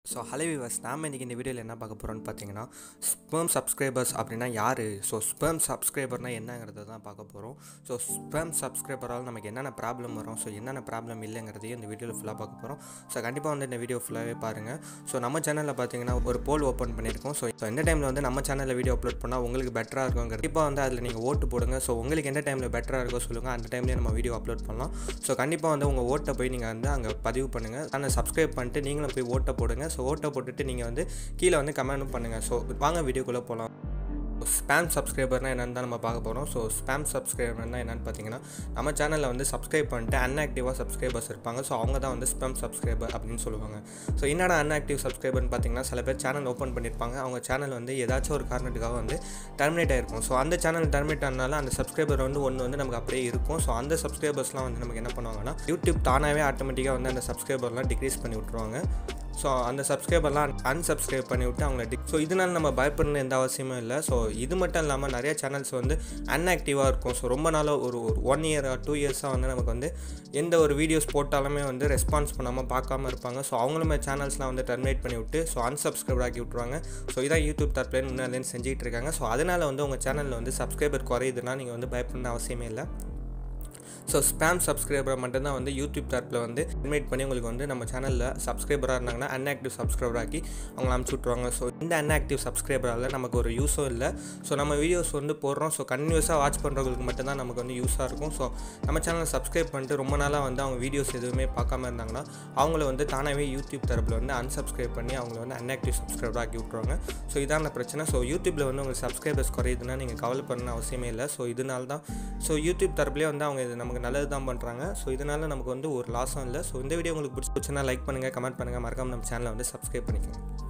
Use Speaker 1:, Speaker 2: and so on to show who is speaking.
Speaker 1: so hello viewers நாம் இன்றைக்கி இந்த வீடியோவில் என்ன பார்க்க போகிறோம்னு பார்த்தீங்கன்னா ஸ்பெர்ம் சப்ஸ்கிரைபர்ஸ் அப்படின்னா யார் ஸோ ஸ்பெர்ம் சப்ஸ்கிரைபர்னால் என்னங்கிறத தான் பார்க்க போகிறோம் ஸோ ஸ்பெர்ம் சப்ஸ்கிரைபரால் நமக்கு என்னென்ன ப்ராப்ளம் வரும் ஸோ என்னென்ன ப்ராப்ளம் இல்லைங்கிறதையும் இந்த வீடியோவில் ஃபுல்லாக பார்க்க போகிறோம் ஸோ கண்டிப்பாக வந்து இந்த வீடியோ ஃபுல்லாகவே பாருங்கள் ஸோ நம்ம சேனலில் பார்த்தீங்கன்னா ஒரு போல் ஓப்பன் பண்ணியிருக்கோம் ஸோ இந்த டைமில் வந்து நம்ம சேனலில் வீடியோ அப்லோட் பண்ணால் உங்களுக்கு பெட்டராக இருக்குங்கிறது கண்டிப்பாக வந்து அதில் நீங்கள் ஓட்டு போடுங்க ஸோ உங்களுக்கு எந்த டைமில் பெட்டராக இருக்கோ சொல்லுங்கள் அந்த டைம்லேயே நம்ம வீடியோ அப்லோட் பண்ணலாம் ஸோ கண்டிப்பாக வந்து உங்கள் ஓட்டை போய் நீங்கள் வந்து அங்கே பதிவு பண்ணுங்கள் ஆனால் சப்ஸ்கிரைப் பண்ணிட்டு நீங்களும் போய் ஓட்டை போடுங்க ஸோ ஓட்டை போட்டுட்டு நீங்கள் வந்து கீழே வந்து கமெண்ட்டும் பண்ணுங்கள் ஸோ வாங்க வீடியோக்குள்ளே போகலாம் ஸ்பேம் சப்ஸ்கிரைபர்னால் என்னென்னு தான் நம்ம பார்க்க போகிறோம் ஸோ ஸ்பேம் சப்ஸ்கிரைபர்னால் என்னென்னு பார்த்தீங்கன்னா நம்ம சேனலில் வந்து சப்ஸ்கிரைப் பண்ணிட்டு அன்ஆக்டிவாக சப்ஸ்கிரைபர்ஸ் இருப்பாங்க ஸோ அவங்க தான் வந்து ஸ்பேம் சப்ஸ்கிரைபர் அப்படின்னு சொல்லுவாங்க ஸோ என்னடா அன்ஆக்டிவ் சப்ஸ்கிரைபர்னு பார்த்தீங்கன்னா சில பேர் சேனல் ஓப்பன் பண்ணியிருப்பாங்க அவங்க சேனல் வந்து ஏதாச்சும் ஒரு காரணத்துக்காக வந்து டெர்மினேட் ஆகிருக்கும் ஸோ அந்த சேனல் டெர்மினேட் ஆனால அந்த சப்ஸ்கிரைபர் வந்து ஒன்று வந்து நமக்கு அப்படியே இருக்கும் ஸோ அந்த சப்ஸ்கிரைபர்ஸ்லாம் வந்து நமக்கு என்ன பண்ணுவாங்கன்னா யூடியூப் தானாகவே ஆட்டோமேட்டிக்காக வந்து அந்த சப்ஸ்கிரைபர்லாம் டிக்ரீஸ் பண்ணி விட்ருவாங்க ஸோ அந்த சப்ஸ்கிரைபர்லாம் அன்சப்ஸ்கிரைப் பண்ணி விட்டு அவங்கள டிக் ஸோ இதனால் நம்ம பயப்படணும் எந்த அவசியமும் இல்லை ஸோ இது மட்டும் இல்லாமல் நிறைய சேனல்ஸ் வந்து அன்ஆக்டிவாக இருக்கும் ஸோ ரொம்ப நாளாக ஒரு ஒரு ஒன் இயர் டூ இயர்ஸாக வந்து நமக்கு வந்து எந்த ஒரு வீடியோஸ் போட்டாலுமே வந்து ரெஸ்பான்ஸ் பண்ணாமல் பார்க்காம இருப்பாங்க ஸோ அவங்களுமே சேனல்ஸ்லாம் வந்து டெர்மினேட் பண்ணி விட்டு ஸோ அன்சப்ஸ்கிரைப் ஆக்கி விட்ருவாங்க ஸோ இதான் யூடியூப் தரப்புலேருந்து முன்னாலேருந்து செஞ்சுட்டு இருக்காங்க ஸோ அதனால் வந்து உங்கள் சேனலில் வந்து சப்ஸ்கிரைபர் குறையுதுன்னா நீங்கள் வந்து பயப்படணும் அவசியமே இல்லை ஸோ ஸ்பேம் சப்ஸ்கிரைபரை மட்டும்தான் வந்து யூடியூப் தரப்பில் வந்து இன்வைட் பண்ணி உங்களுக்கு வந்து நம்ம சேனலில் சப்ஸ்கிரைபராக இருந்தாங்கன்னா அன்ஆக்டிவ் சப்ஸ்கிரைபர் ஆக்கி அவங்கள அனுப்பிச்சி விட்ருவாங்க ஸோ இந்த அன்ஆக்டிவ் சப்ஸ்கிரைபரால் நமக்கு ஒரு யூஸும் இல்லை ஸோ நம்ம வீடியோஸ் வந்து போடுறோம் ஸோ கன்டினியூஸாக வாட்ச் பண்ணுறவங்களுக்கு மட்டும்தான் நமக்கு வந்து யூஸாக இருக்கும் ஸோ நம்ம சேனலை சப்ஸ்கிரைப் பண்ணிட்டு ரொம்ப நாளாக வந்து அவங்க வீடியோஸ் எதுவுமே பார்க்காம இருந்தாங்கன்னா அவங்கள வந்து தானாகவே யூடியூப் தரப்பில் வந்து அன்சப்ஸ்கிரைப் பண்ணி அவங்கள வந்து அன்ஆக்டிவ் சப்ஸ்கிரைபர் ஆக்கி விட்ருவாங்க ஸோ இதான பிரச்சனை ஸோ யூடியூப்பில் வந்து உங்களுக்கு சப்ஸ்கிரைபர்ஸ் குறையுதுன்னா நீங்கள் கவலைப்படணும் அவசியமே இல்லை ஸோ இதனால தான் ஸோ யூடியூப் தரப்புலேயே வந்து அவங்க இது நமக்கு நல்லது தான் பண்ணுறாங்க ஸோ இதனால் நமக்கு வந்து ஒரு லாஸும் இல்லை ஸோ இந்த வீடியோ உங்களுக்கு பிடிச்சிருச்சுன்னா லைக் பண்ணுங்கள் கமெண்ட் பண்ணுங்கள் மறக்காம நம்ம சேனலை வந்து சப்ஸ்கிரைப் பண்ணிக்கோங்க